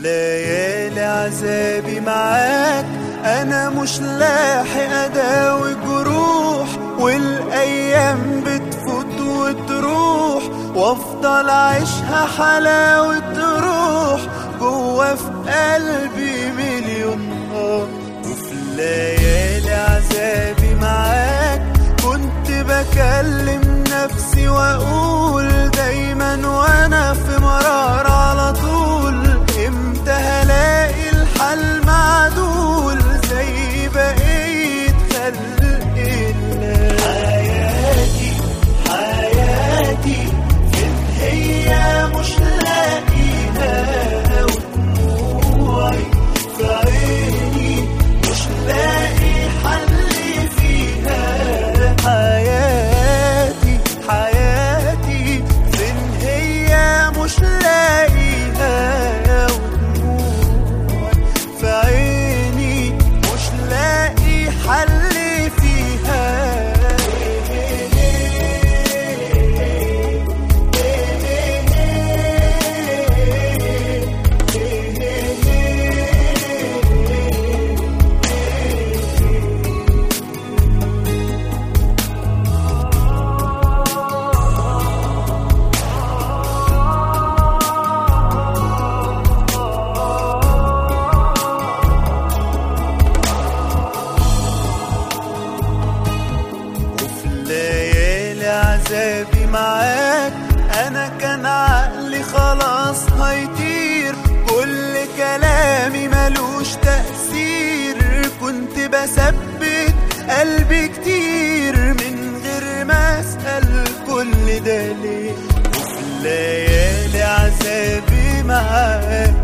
ليالي عذابي معاك انا مش لاحق اداوي جروح والايام بتفوت وتروح وافضل اعيشها حلاوة روح جوا في قلبي مليون نار وفي ليالي عذابي معاك كنت بكلم نفسي واقول دايما وانا في مرار على طول امتى هلاقي الحل معدول زي بقيت خلق الله حياتي حياتي فين هي مش لاقيها ودموعي في عيني مش لاقي حل فيها حياتي حياتي فين هي مش لاقيها ودموعي في عيني مش لاقي حل وفي الليالي عذابي معاك انا كان عقلي خلاص هيطير كل كلامي ملوش تأثير كنت بثبت قلبي كتير من غير ما اسأل كل ده ليه وفي الليالي عذابي معاك